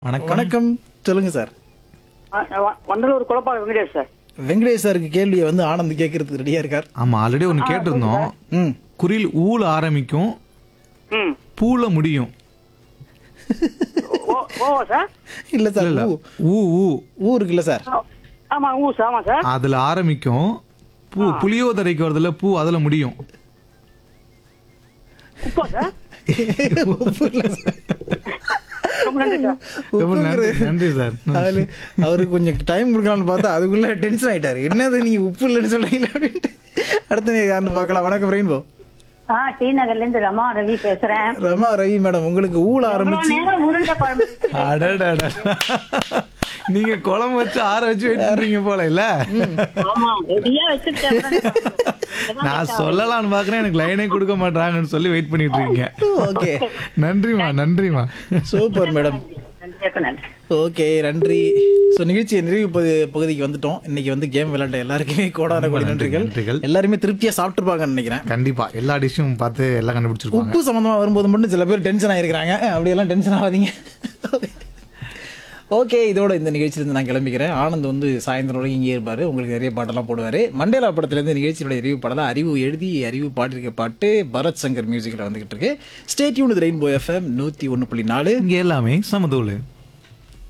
வணக்கம் வணக்கம் சொல்லுங்க சார் ஆ, வ- வண்டலூர் குழப்பாக வெங்கடேஷ் சார் வெங்கடேஷ் சாருக்கு கேள்வியை வந்து ஆனந்த் கேட்கறதுக்கு ரெடியா இருக்கார் ஆமா ஆல்ரெடி ஒன்னு கேட்டிருந்தோம் ம் குரில் ஊல ஆரம்பிக்கும் ம் பூல முடியும் ஓ ஓவா சார் இல்ல சார் இல்ல ஊ ஊ ஊ ஊருக்கு இல்ல சார் ஆ, ஆமா ஊ சார் ஆமா சார் அதுல ஆரம்பிக்கும் பூ புளியோதரைக்கு வரதுல பூ அதுல முடியும் உப்பா சார் உப்பு இல்ல சார். ரொம்ப நன்றி சார் ரொம்ப நன்றி உப்புங்கிறது- நன்றி சார் அதுல அவருக்கு கொஞ்சம் டைம் கொடுக்கலாம்னு பார்த்தா அதுக்குள்ள டென்ஷன் ஆயிட்டாரு என்னது நீங்க உப்பு இல்லைன்னு சொல்றீங்களா அப்படின்ட்டு அடுத்த நீ யாருன்னு பார்க்கலாம் வணக்கம் ரெயின்போ ஆ டி நகர்ல இருந்து ரமா ரவி பேசுறேன் ரமா ரவி மேடம் உங்களுக்கு ஊழ இவ்வளவு ஆரம்பிச்சு நேரம் உருண்டை குழம்பு அடடட நீங்க குழம்பு வச்சு ஆற வச்சு வெயிட் பண்றீங்க போல இல்ல ஆமா ரெடியா வச்சிருக்கேன் நான் சொல்லலாம்னு பாக்குறேன் எனக்கு லைனே கொடுக்க மாட்டாங்கன்னு சொல்லி வெயிட் பண்ணிட்டு இருக்கீங்க ஓகே நன்றிமா நன்றிமா சூப்பர் மேடம் நன்றி நன்றி ஓகே நன்றி ஸோ நிகழ்ச்சி நிறைவு பகு- பகுதிக்கு வந்துட்டோம் இன்னைக்கு வந்து கேம் விளையாண்ட எல்லாருக்குமே கோடான கோடி நன்றிகள் நன்றிகள். எல்லாருமே திருப்தியா சாப்பிட்டுருப்பாங்கன்னு நினைக்கிறேன் கண்டிப்பா எல்லா டிஷ்ஷும் பார்த்து எல்லாம் கண்டுபிடிச்சிருப்பாங்க உப்பு சம்பந்தமா வரும்போது மட்டும் சில பேர் டென்ஷன் ஆயிருக்கிறாங்க அப்படியெல்லாம் டென்ஷன் ஆகாதீங்க ஓகே இதோட இந்த நிகழ்ச்சியிலேருந்து நான் கிளம்பிக்கிறேன் ஆனந்த் வந்து சாயந்தரம் வரைக்கும் இங்கே இருப்பார் உங்களுக்கு நிறைய பாட்டெல்லாம் போடுவார் மண்டேலா படத்துலேருந்து நிகழ்ச்சியோட அறிவு பாடலாம் அறிவு எழுதி அறிவு பாட்டிருக்க பாட்டு பரத் சங்கர் மியூசிக்கில் வந்துகிட்டு இருக்கு ஸ்டேட்யூன் ரெயின்போ எஃப்எம் நூற்றி ஒன்று புள்ளி நாலு இங்க எல்லாமே சமதூளு